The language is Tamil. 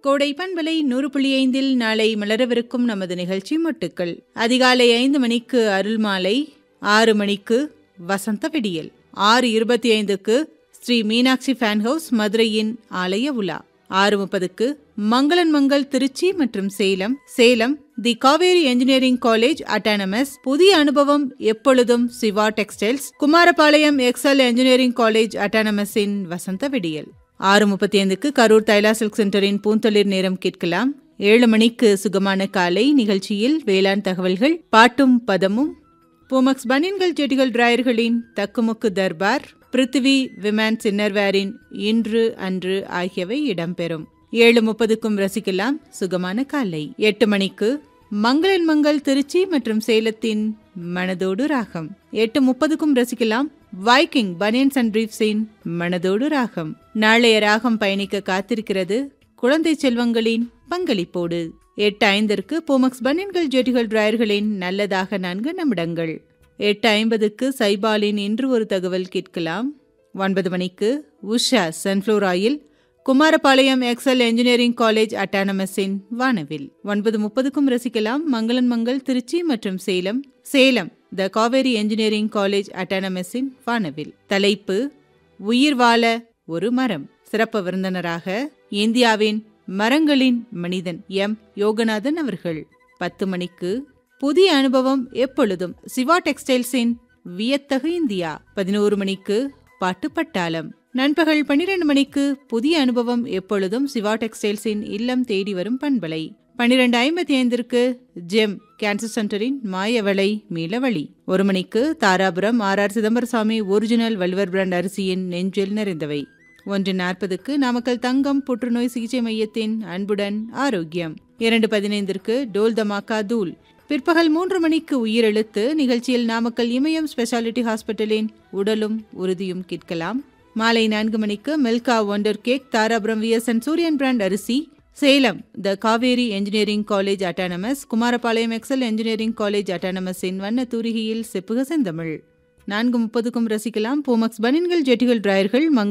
கோடை பண்பலை நூறு புள்ளி ஐந்தில் நாளை மலரவிருக்கும் நமது நிகழ்ச்சி மொட்டுக்கள் அதிகாலை ஐந்து மணிக்கு அருள்மாலை ஆறு மணிக்கு வசந்த விடியல் ஆறு இருபத்தி ஐந்துக்கு ஸ்ரீ மீனாட்சி ஃபேன் ஹவுஸ் மதுரையின் ஆலய உலா ஆறு முப்பதுக்கு மங்களன் மங்கள் திருச்சி மற்றும் Salem Salem the Kaveri engineering college autonomous புதிய அனுபவம் எப்பொழுதும் Siva textiles Kumarapalayam Excel engineering college அட்டானமஸின் வசந்த விடியல் ஆறு முப்பத்தி ஐந்துக்கு கரூர் தைலா சில்க் சென்டரின் பூந்தளிர் நேரம் கேட்கலாம் ஏழு மணிக்கு சுகமான காலை நிகழ்ச்சியில் வேளாண் தகவல்கள் பாட்டும் பதமும் பூமக்ஸ் பனியன்கள் செடிகள் டிராயர்களின் தக்குமுக்கு தர்பார் பிருத்திவி விமேன்ஸ் இன்னர்வேரின் இன்று அன்று ஆகியவை இடம்பெறும் ஏழு முப்பதுக்கும் ரசிக்கலாம் சுகமான காலை எட்டு மணிக்கு மங்களன் மங்கள் திருச்சி மற்றும் சேலத்தின் மனதோடு ராகம் எட்டு முப்பதுக்கும் ரசிக்கலாம் வைக்கிங் பனியன்ஸ் அண்ட் பிரீப்ஸின் மனதோடு ராகம் நாளைய ராகம் பயணிக்க காத்திருக்கிறது குழந்தை செல்வங்களின் பங்களிப்போடு எட்டு ஐந்திற்கு போமக்ஸ் பனியன்கள் ஜெட்டிகள் டிராயர்களின் நல்லதாக நான்கு நிமிடங்கள் எட்டு ஐம்பதுக்கு சைபாலின் இன்று ஒரு தகவல் கேட்கலாம் ஒன்பது மணிக்கு Usha sunflower oil Kumarapalayam Excel engineering college அட்டானமஸின் வானவில் ஒன்பது முப்பதுக்கும் ரசிக்கலாம் மங்களன் மங்கள் திருச்சி மற்றும் Salem Salem the Kaveri engineering college அட்டானமஸின் வானவில் தலைப்பு உயிர் வாழ ஒரு மரம் சிறப்பு விருந்தினராக இந்தியாவின் மரங்களின் மனிதன் எம் யோகநாதன் அவர்கள் பத்து மணிக்கு புதிய அனுபவம் எப்பொழுதும் சிவா டெக்ஸ்டைல்ஸின் வியத்தகு இந்தியா பதினோரு மணிக்கு பாட்டு பட்டாளம் நண்பகல் பன்னிரண்டு மணிக்கு புதிய அனுபவம் எப்பொழுதும் சிவா டெக்ஸ்டைல்ஸின் இல்லம் தேடி வரும் பண்பலை பன்னிரண்டு ஐம்பத்தி ஐந்திற்கு ஜெம் கேன்சர் சென்டரின் மாயவளை மீளவழி ஒரு மணிக்கு Dharapuram R R Chidambarasamy original வல்வர் பிராண்ட் அரிசியின் நெஞ்சில் நிறைந்தவை ஒன்று நாற்பதுக்கு நாமக்கல் தங்கம் புற்றுநோய் சிகிச்சை மையத்தின் அன்புடன் ஆரோக்கியம் இரண்டு பதினைந்திற்கு டோல் தமாக்கா தூள் பிற்பகல் மூன்று மணிக்கு உயிரெழுத்து நிகழ்ச்சியில் நாமக்கல் இமயம் ஸ்பெஷாலிட்டி ஹாஸ்பிட்டலின் உடலும் உறுதியும் கேட்கலாம் மாலை நான்கு மணிக்கு Milka wonder cake Dharapuram VSN Suriyan brand அரிசி Salem the Kaveri engineering college autonomous Kumarapalayam Excel engineering college அட்டானமஸின் வண்ண தூரிகையில் செப்புக செந்தமிழ் நான்கு முப்பதுக்கும் ரசிக்கலாம் போமக்ஸ் பனின்கள் ஜெட்டிகள் டிராயர்கள்